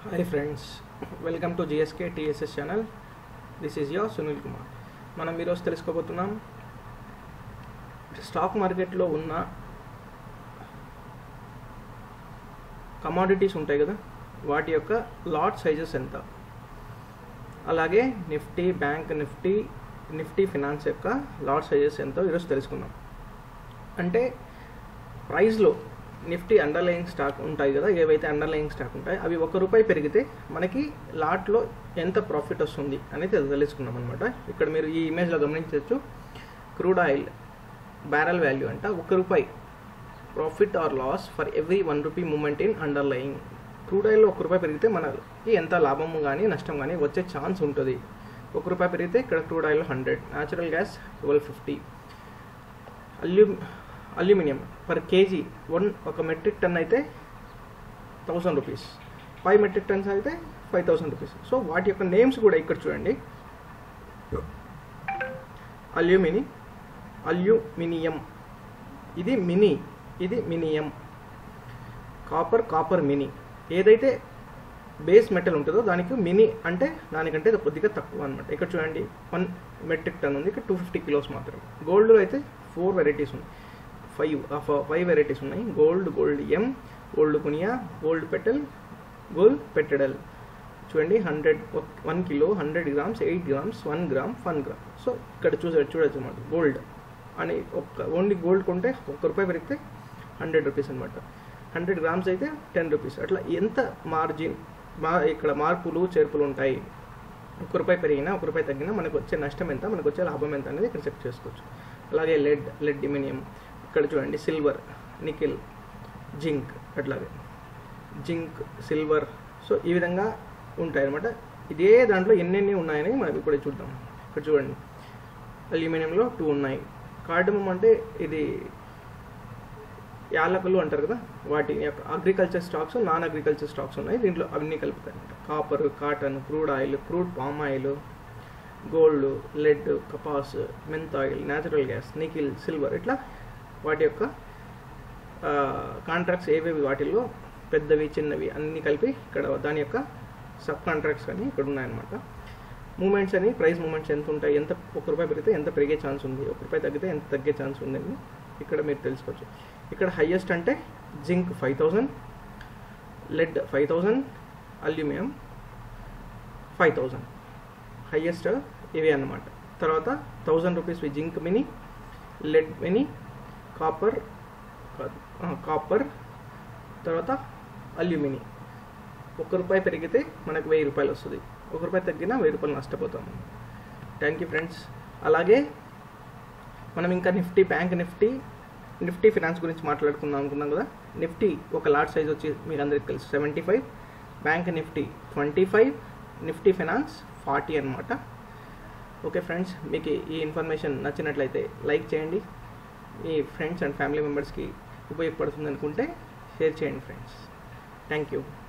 hi friends welcome to GSK TSS channel this is your Sunil Kumar మనం ఈరోజు తెలుసుకోబోతున్నాం stock మార్కెట్లో ఉన్న కమాడిటీస్ ఉంటాయి కదా వాటి యొక్క లాట్ సైజెస్ ఎంత అలాగే Nifty bank Nifty Nifty finance యొక్క లాట్ సైజెస్ ఎంతో ఈరోజు తెలుసుకుందాం అంటే ప్రైస్లో నిఫ్టీ అండర్లయింగ్ స్టాక్ ఉంటాయి కదా ఏవైతే అండర్లయింగ్ స్టాక్ ఉంటాయి అవి ఒక రూపాయి పెరిగితే మనకి లాట్లో ఎంత ప్రాఫిట్ వస్తుంది అనేది తెలుసుకున్నాం అనమాట ఇక్కడ మీరు ఈ ఇమేజ్లో గమనించవచ్చు క్రూడ్ ఆయిల్ బ్యారల్ వాల్యూ అంట ఒక రూపాయి profit or loss for every one rupee movement in underlying crude ఆయిల్లో ఒక రూపాయి పెరిగితే మనకి ఎంత లాభము కానీ నష్టం కానీ వచ్చే ఛాన్స్ ఉంటుంది ఒక రూపాయి పెరిగితే ఇక్కడ crude oil hundred natural gas twelve fifty alum aluminium per kg one ఒక మెట్రిక్ టన్ అయితే thousand rupees five metric tons అయితే ఫైవ్ థౌసండ్ రూపీస్ సో వాటి యొక్క నేమ్స్ కూడా ఇక్కడ చూడండి అల్యూమిని అల్యూమినియం ఇది మినీ ఇది మినియం కాపర్ కాపర్ మినీ ఏదైతే బేస్ మెటల్ ఉంటుందో దానికి మినీ అంటే దానికంటే ఇది కొద్దిగా తక్కువ అనమాట ఇక్కడ చూడండి వన్ మెట్రిక్ టన్ ఉంది ఇక్కడ టూ ఫిఫ్టీ కిలోస్ మాత్రమే గోల్డ్ అయితే ఫోర్ వెరైటీస్ ఉన్నాయి ఫైవ్ ఫైవ్ వెరైటీస్ ఉన్నాయి gold gold M gold guinea gold petal gold పెట్టెడల్ చూడండి hundred one kilo hundred grams eight grams one gram one gram so ఇక్కడ చూసే చూడొచ్చు అనమాట గోల్డ్ అని ఒక్క ఓన్లీ గోల్డ్ కొంటే ఒక్క రూపాయి పెరిగితే హండ్రెడ్ రూపీస్ అనమాట హండ్రెడ్ గ్రామ్స్ అయితే టెన్ రూపీస్ అట్లా ఎంత మార్జిన్ మా ఇక్కడ మార్పులు చేర్పులు ఉంటాయి ఒక రూపాయి పెరిగినా ఒక రూపాయి తగ్గినా మనకు వచ్చే నష్టం ఎంత మనకు వచ్చే లాభం ఎంత అనేది ఇక్కడ చెక్ చేసుకోవచ్చు అలాగే లెడ్ లెడ్ డిమినియం ఇక్కడ చూడండి సిల్వర్ నికిల్ జింక్ అట్లాగే జింక్ సిల్వర్ సో ఈ విధంగా ఉంటాయి అనమాట ఇదే దాంట్లో ఎన్నెన్ని ఉన్నాయని మనం ఇప్పుడు చూద్దాం ఇక్కడ చూడండి అల్యూమినియంలో టూ ఉన్నాయి కార్డమం అంటే ఇది యాలకులు అంటారు కదా వాటి యొక్క agriculture stocks non agriculture stocks ఉన్నాయి దీంట్లో అవన్నీ కలుపుతాయి అనమాట copper cotton crude oil crude palm oil gold lead కపాస్ mentha oil natural gas nickel silver ఇట్లా వాటి యొక్క కాంట్రాక్ట్స్ ఏవేవి వాటిల్లో పెద్దవి చిన్నవి అన్నీ కలిపి ఇక్కడ దాని యొక్క సబ్ కాంట్రాక్ట్స్ అని ఇక్కడ ఉన్నాయన్నమాట మూమెంట్స్ అని ప్రైస్ మూమెంట్స్ ఎంత ఉంటాయి ఎంత ఒక రూపాయి పెరిగితే ఎంత పెరిగే ఛాన్స్ ఉంది ఒక రూపాయి తగ్గితే ఎంత తగ్గే ఛాన్స్ ఉందని ఇక్కడ మీరు తెలుసుకోవచ్చు ఇక్కడ హయ్యెస్ట్ అంటే zinc five thousand lead five thousand aluminium five thousand highest ఇవి అన్నమాట తర్వాత thousand rupees zinc mini lead mini copper copper తర్వాత అల్యూమిని ఒక రూపాయి పెరిగితే మనకు వెయ్యి రూపాయలు వస్తుంది ఒక రూపాయి తగ్గినా వెయ్యి రూపాయలు నష్టపోతాము థ్యాంక్ యూ ఫ్రెండ్స్ అలాగే మనం ఇంకా Nifty bank Nifty Nifty finance గురించి మాట్లాడుకుందాం అనుకున్నాం కదా నిఫ్టీ ఒక లాట్ సైజ్ వచ్చి మీకు అందరికి తెలుసు seventy five bank Nifty twenty five Nifty finance forty అనమాట ఓకే ఫ్రెండ్స్ మీకు ఈ ఇన్ఫర్మేషన్ నచ్చినట్లయితే లైక్ చేయండి మీ ఫ్రెండ్స్ అండ్ ఫ్యామిలీ మెంబర్స్కి ఉపయోగపడుతుంది అనుకుంటే షేర్ చేయండి ఫ్రెండ్స్ థ్యాంక్ యూ